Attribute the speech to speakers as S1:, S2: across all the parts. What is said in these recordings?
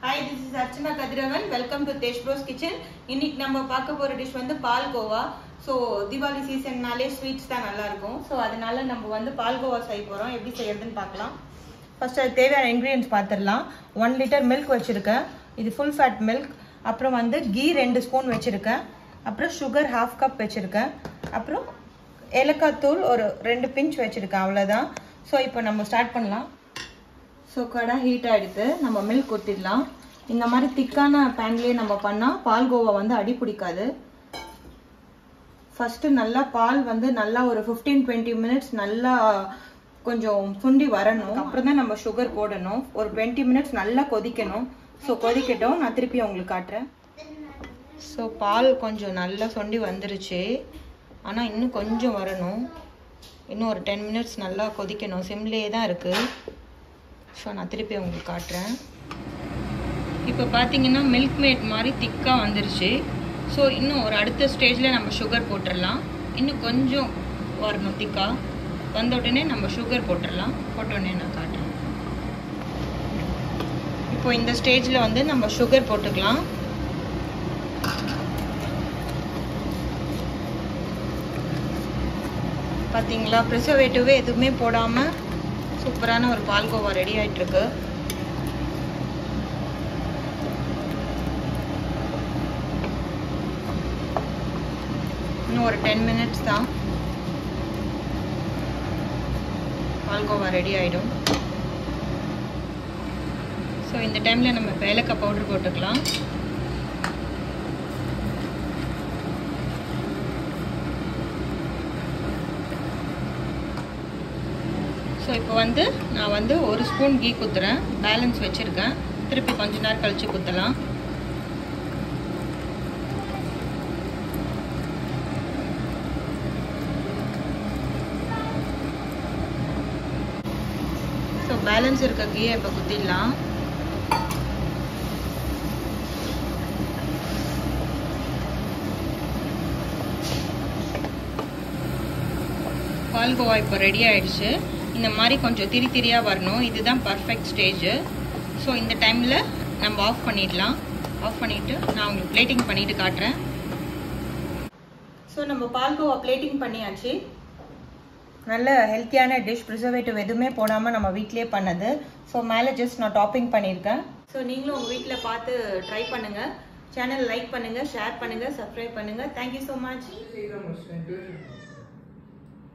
S1: Hi this is Archana Kathiravan welcome to Desh pros kitchen இன்னைக்கு நம்ம பார்க்க போற டிஷ் வந்து பால்கோவா ஸோ தீபாவளி சீசன்னாலே ஸ்வீட்ஸ் தான் நல்லா இருக்கும் ஸோ அதனால நம்ம வந்து பால்கோவா செய்ய போறோம் எப்படி செய்யறதுன்னு பார்க்கலாம் ஃபர்ஸ்ட் அது தேவையான இன்க்ரீடியன்ஸ் பார்த்துடலாம் ஒன் லிட்டர் மில்க் வச்சிருக்கேன் இது ஃபுல் ஃபேட் மில்க் அப்புறம் வந்து கீ ரெண்டு ஸ்பூன் வச்சிருக்கேன் அப்புறம் சுகர் ஹாஃப் கப் வச்சிருக்கேன் அப்புறம் ஏலக்காய் தூள் ஒரு ரெண்டு பிஞ்ச் வச்சிருக்கேன் அவ்வளோதான் ஸோ இப்போ நம்ம ஸ்டார்ட் பண்ணலாம் ஸோ கடை ஹீட் ஆகிடுது நம்ம மில்க் ஊற்றிடலாம் இந்த மாதிரி திக்கான பேன்லேயே நம்ம பண்ணால் பால்கோவா வந்து அடி பிடிக்காது ஃபஸ்ட்டு நல்லா பால் வந்து நல்லா ஒரு ஃபிஃப்டீன் டுவெண்ட்டி மினிட்ஸ் நல்லா கொஞ்சம் சுண்டி வரணும் அப்புறம் தான் நம்ம சுகர் போடணும் ஒரு டுவெண்ட்டி மினிட்ஸ் நல்லா கொதிக்கணும் ஸோ கொதிக்கட்டும் நான் திருப்பி உங்களுக்கு காட்டுறேன் ஸோ பால் கொஞ்சம் நல்லா சொண்டி வந்துருச்சு ஆனால் இன்னும் கொஞ்சம் வரணும் இன்னும் ஒரு டென் மினிட்ஸ் நல்லா கொதிக்கணும் சிம்லேயே தான் இருக்குது ஸோ நான் திருப்பி உங்களுக்கு காட்டுறேன் இப்போ பார்த்தீங்கன்னா மில்க் மேட் மாதிரி திக்காக வந்துருச்சு ஸோ இன்னும் ஒரு அடுத்த ஸ்டேஜில் நம்ம சுகர் போட்டுடலாம் இன்னும் கொஞ்சம் வரணும் திக்காக வந்த உடனே நம்ம சுகர் போட்டுடலாம் போட்ட உடனே நான் காட்டுறேன் இப்போ இந்த ஸ்டேஜில் வந்து நம்ம சுகர் போட்டுக்கலாம் பார்த்தீங்களா ப்ரிசர்வேட்டிவே எதுவுமே போடாமல் சூப்பரான ஒரு பால்கோவா ரெடி ஆயிட்டிருக்கு இன்னும் ஒரு டென் மினிட்ஸ் தான் பால்கோவா ரெடி ஆகிடும் ஸோ இந்த டைமில் நம்ம இப்போ ஏலக்காய் பவுடர் போட்டுக்கலாம் ஸோ இப்போ வந்து நான் வந்து ஒரு ஸ்பூன் கீ குத்துறேன் பேலன்ஸ் வச்சுருக்கேன் திருப்பி கொஞ்ச நேரம் கழித்து குத்தலாம் ஸோ பேலன்ஸ் இருக்க கீயை இப்போ குத்திடலாம் பால்கோவா இப்போ ரெடி ஆயிடுச்சு இந்த மாதிரி கொஞ்சம் திரி திரியாக வரணும் இதுதான் பர்ஃபெக்ட் ஸ்டேஜு ஸோ இந்த டைமில் நம்ம ஆஃப் பண்ணிடலாம் ஆஃப் பண்ணிவிட்டு நான் உங்களுக்கு பிளேட்டிங் பண்ணிவிட்டு காட்டுறேன் ஸோ நம்ம பால்கோவா பிளேட்டிங் பண்ணியாச்சு நல்ல ஹெல்த்தியான டிஷ் ப்ரிசர்வேட்டிவ் எதுவுமே போடாமல் நம்ம வீட்லேயே பண்ணது ஸோ மேலே ஜஸ்ட் நான் டாப்பிங் பண்ணியிருக்கேன் ஸோ நீங்களும் உங்கள் வீட்டில் பார்த்து ட்ரை பண்ணுங்கள் சேனல் லைக் பண்ணுங்கள் ஷேர் பண்ணுங்கள் சப்ஸ்கிரைப் பண்ணுங்கள் thank you so much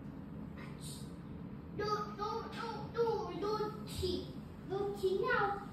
S2: Don't, don't, don't, don't, don't cheat. Don't cheat now.